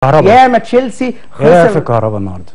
كهربا. ياما تشيلسي ايه رايك في خسر كهربا النهارده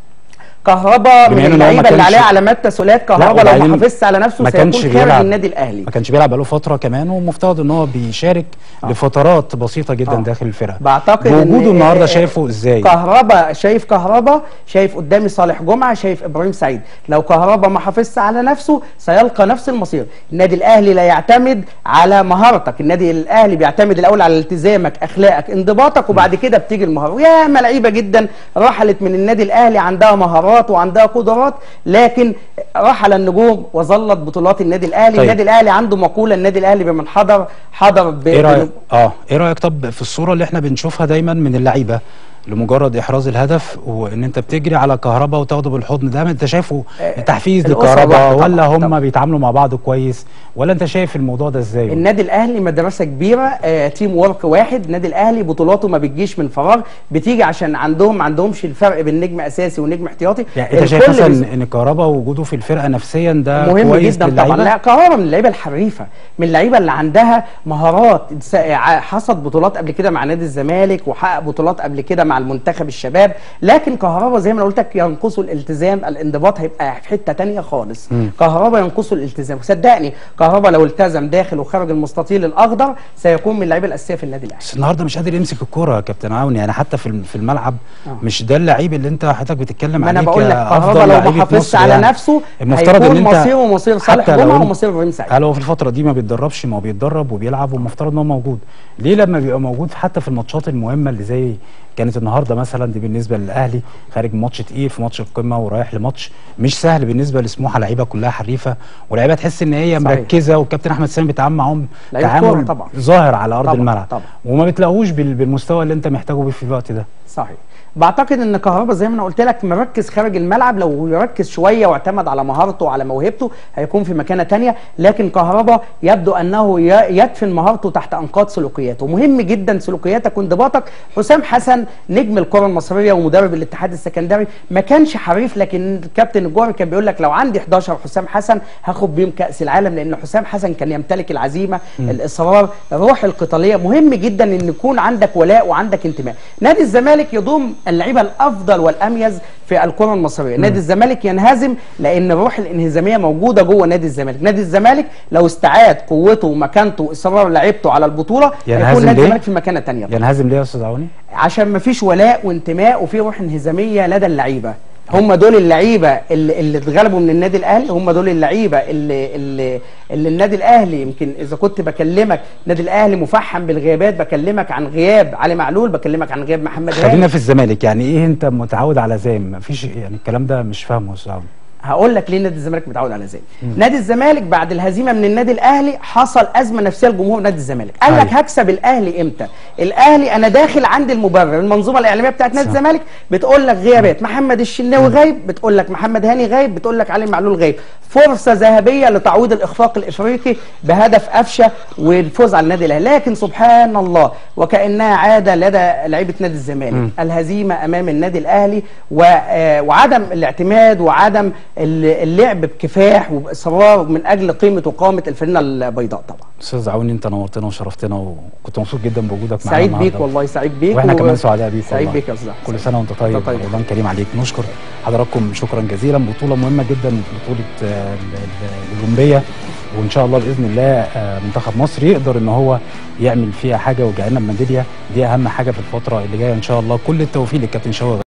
كهربا بما من إنه هو ما اللعيبه اللي كانش- عليها علامات تساؤلات كهربا لو وبعدين ما حافظش على نفسه ما كانش سيكون خارج بيلعب النادي الاهلي ما كانش بيلعب بقاله فتره كمان ومفترض ان هو بيشارك لفترات بسيطه جدا آه. داخل الفرقه بعتقد إن- وجوده النهارده آه، شايفه ازاي كهربا شايف كهربا شايف قدامي صالح جمعه شايف ابراهيم سعيد لو كهربا ما حافظش على نفسه سيلقى نفس المصير النادي الاهلي لا يعتمد على مهارتك النادي الاهلي بيعتمد الاول على التزامك اخلاقك انضباطك وبعد كده بتيجي المهاره وياما لعيبه جدا رحلت من النادي الاهلي عندها مهارات وعندها قدرات لكن رحل النجوم وظلت بطولات النادي الاهلي طيب. النادي الاهلي عنده مقوله النادي الاهلي بمن حضر حضر ب... ايه ب- رايك اه ايه رايك طب في الصوره اللي احنا بنشوفها دايما من اللعيبه لمجرد احراز الهدف وان انت بتجري على كهربا وتاخده بالحضن ده انت شايفه آه، تحفيز الأسرة لكهربا واحدة طبعاً، ولا هم طبعاً. بيتعاملوا مع بعض كويس ولا انت شايف الموضوع ده ازاي النادي الاهلي مدرسه كبيره آه، تيم وورك واحد النادي الاهلي بطولاته ما بتجيش من فراغ بتيجي عشان عندهم ما عندهمش الفرق بين نجم اساسي ونجم احتياطي يعني انت شايف الكل بيز- مثلا ان كهربا وجوده في الفرقه نفسيا ده مهم كويس جدا للعيبة؟ طبعا لا كهربا من اللعيبه الحريفه من اللعيبه اللي عندها مهارات س- ع- حصد بطولات قبل كده مع نادي الزمالك وحقق بطولات قبل كده مع المنتخب الشباب لكن كهربا زي ما انا قلت لك ينقصه الالتزام الانضباط هيبقى في حته تانية خالص كهربا ينقصه الالتزام صدقني كهربا لو التزم داخل وخارج المستطيل الاخضر سيكون من اللعيبه الاساسيه في النادي الاهلي بس النهارده مش قادر يمسك الكوره يا كابتن عون يعني حتى في الم- في الملعب آه. مش ده اللعيب اللي انت حضرتك بتتكلم ما عليه انا بقول لك كأفضل كهربا لو لعيبة ما حافظش مصر على يعني. نفسه المفترض ان هيكون انت مصيره مصير صالح حتى لو جمعه انت- ومصير ابراهيم سعيد هل هو في الفتره دي ما بيتدربش ما هو بيتدرب وبيلعب ومفترض ان هو موجود ليه لما بيبقى موجود حتى في الماتشات المهمه اللي زي كانت النهارده مثلا دي بالنسبه للاهلي خارج ماتش تقيل في ماتش القمه ورايح لماتش مش سهل بالنسبه لسموحه لعيبه كلها حريفه ولاعيبه تحس ان هي صحيح. مركزه والكابتن احمد سامي بيتعامل معاهم لعيب تعامل كورة طبعا. ظاهر على ارض طبعا، الملعب طبعا. وما بتلاقوش بال- بالمستوى اللي انت محتاجه بيه في الوقت ده صحيح بعتقد ان كهربا زي ما انا قلت لك مركز خارج الملعب لو يركز شويه واعتمد على مهارته وعلى موهبته هيكون في مكانه تانية لكن كهربا يبدو انه ي- يدفن مهارته تحت انقاض سلوكياته مهم جدا سلوكياتك وانضباطك حسام حسن نجم الكره المصريه ومدرب الاتحاد السكندري ما كانش حريف لكن الكابتن الجوهري كان بيقول لك لو عندي 11 حسام حسن هاخد بيهم كاس العالم لان حسام حسن كان يمتلك العزيمه الاصرار الروح القتاليه مهم جدا ان يكون عندك ولاء وعندك انتماء نادي الزمالك يضم اللعيبه الافضل والاميز في الكره المصريه نادي الزمالك ينهزم لان الروح الانهزاميه موجوده جوه نادي الزمالك نادي الزمالك لو استعاد قوته ومكانته واصرار لعيبته على البطوله ينهزم هيكون نادي ليه؟ الزمالك في مكانه ثانيه ينهزم ليه يا استاذ عوني عشان ما فيش ولاء وانتماء وفي روح انهزاميه لدى اللعيبه هم دول اللعيبه اللي, اللي اتغلبوا من النادي الاهلي هم دول اللعيبه اللي, اللي, اللي النادي الاهلي يمكن اذا كنت بكلمك النادي الاهلي مفحم بالغيابات بكلمك عن غياب علي معلول بكلمك عن غياب محمد خلينا هاني في الزمالك يعني ايه انت متعود على زي ما فيش يعني الكلام ده مش فاهمه يا استاذ عوني هقول لك ليه نادي الزمالك متعود على زي نادي الزمالك بعد الهزيمه من النادي الاهلي حصل ازمه نفسيه لجمهور نادي الزمالك قال لك أيوة. هكسب الاهلي امتى الاهلي انا داخل عند المبرر المنظومه الاعلاميه بتاعت نادي صح. الزمالك بتقول لك غيابات محمد الشناوي غايب بتقول لك محمد هاني غايب بتقول لك علي معلول غايب فرصه ذهبيه لتعويض الاخفاق الافريقي بهدف قفشه والفوز على النادي الاهلي لكن سبحان الله وكانها عاده لدى لعيبه نادي الزمالك الهزيمه امام النادي الاهلي و- آه، وعدم الاعتماد وعدم ال- اللعب بكفاح وباصرار من اجل قيمه وقامه الفريق البيضاء طبعا استاذ عوني انت نورتنا وشرفتنا وكنت مبسوط جدا بوجودك معانا سعيد بيك النهاردة. والله سعيد بيك واحنا و- كمان سعداء بيك سعيد والله. بيك يا استاذ حسن. كل سنه وانت طيب وأنت طيب. رمضان كريم عليك نشكر حضراتكم شكرا جزيلا بطوله مهمه جدا بطوله آه، ال- ال- الاولمبيه وان شاء الله باذن الله آه، منتخب مصر يقدر ان هو يعمل فيها حاجه ويجعلنا بميداليه دي اهم حاجه في الفتره اللي جايه ان شاء الله كل التوفيق للكابتن شوقي